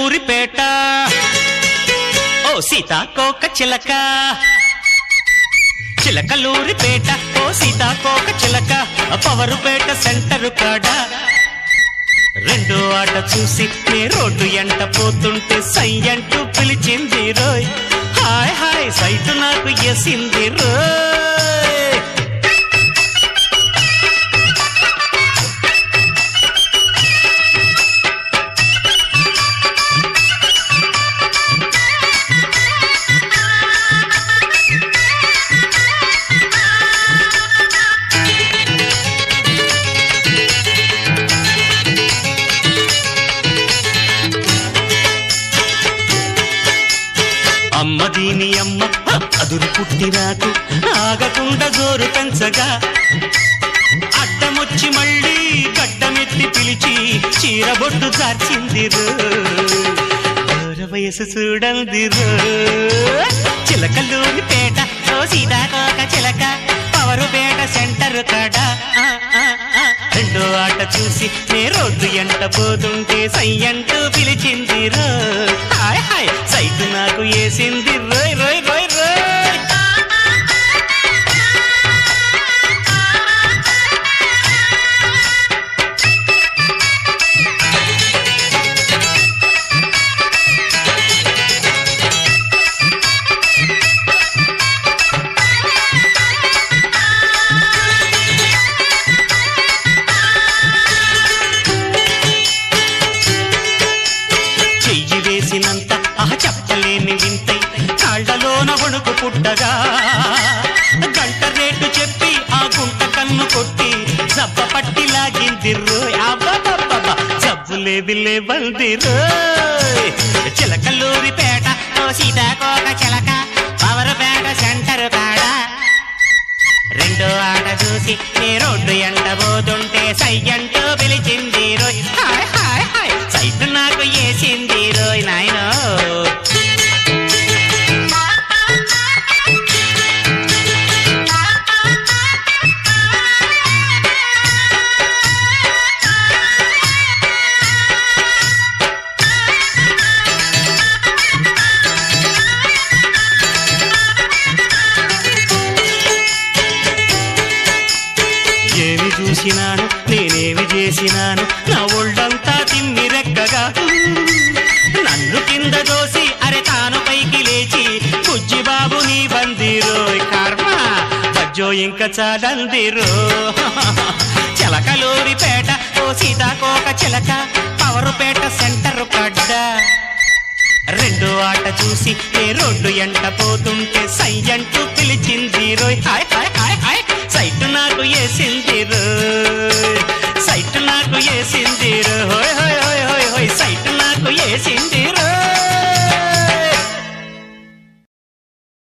చిలకలూరిపేట ఓ సీతాకోక చిలక చిలకలూరిపేట ఓ సీతాకోక చిలక పవరుపేట సెంటరు కాడ రెండో ఆట చూసి నే రోడ్డు ఎంట పోతుంటే సై అంటూ పిలిచింది రోయ్ హాయ్ హాయ్ సైటు నాకు ఎసింది రోయ్ అమ్మ దీని అమ్మ అదురు పుట్టినాకు ఆగకుండా జోరు పెంచగా అడ్డమొచ్చి మళ్ళీ గడ్డమెత్తి పిలిచి చీరబొట్టు చార్చింది రో దూర వయసు చూడండి రో చిలకలూరి పేట ఓ సీతాకోక చిలక పవరు పేట సెంటర్ కాడ ఆ, ఆ, ఆ. రెండో ఆట చూసి నే రోడ్డు ఎంట పోతుంటే సై అంటూ పిలిచింది రో హాయ్ హాయ్ సైటు నాకు వేసింది రోయ్ రోయ్ రోయ్ రోయ్ చెయ్యి వేసినంత ఆహ చెప్పలేని వింతై కాళ్లలోన వణుకు పుట్టగా గంట రేటు చెప్పి ఆ గుంట కన్ను కొట్టి జబ్బ పట్టి లాగింది రోయ్ అబ్బబ్బబ్బబ్బ జబ్బులేవి లేవంది రోయ్ చిలకలూరి పేట ఓ సీతాకోక చిలక పవరపేట సెంటర్ కాడ రెండో ఆట చూసి నీ రోడ్డు ఎంట పోతుంటే సై అంటూ పిలిచింది రోయ్ హాయ్ హాయ్ హాయ్ సైట్ నాకు వేసింది రోయ్ నాయనో ఏమి చూసినాను నేనేమి చేసినాను నా ఒళ్ళంతా తిమ్మి రెక్కగా నన్ను కింద దోసి అరే తాను పైకి లేచి బుజ్జి బాబు నీ బందిరోయ్ కర్మ బజ్జో ఇంకా చాలందిరో చిలకలూరిపేట ఓ సీతాకోక చిలక పవరుపేట సెంటర్ కడ్డ రెండో ఆట చూసి ఏ రోడ్డు ఎంట పోతుంటే సై అంటూ పిలిచింది రోయ్ హాయ్ హాయ్ హాయ్ హాయ్ సైట్ నాకు వేసింది రోయ్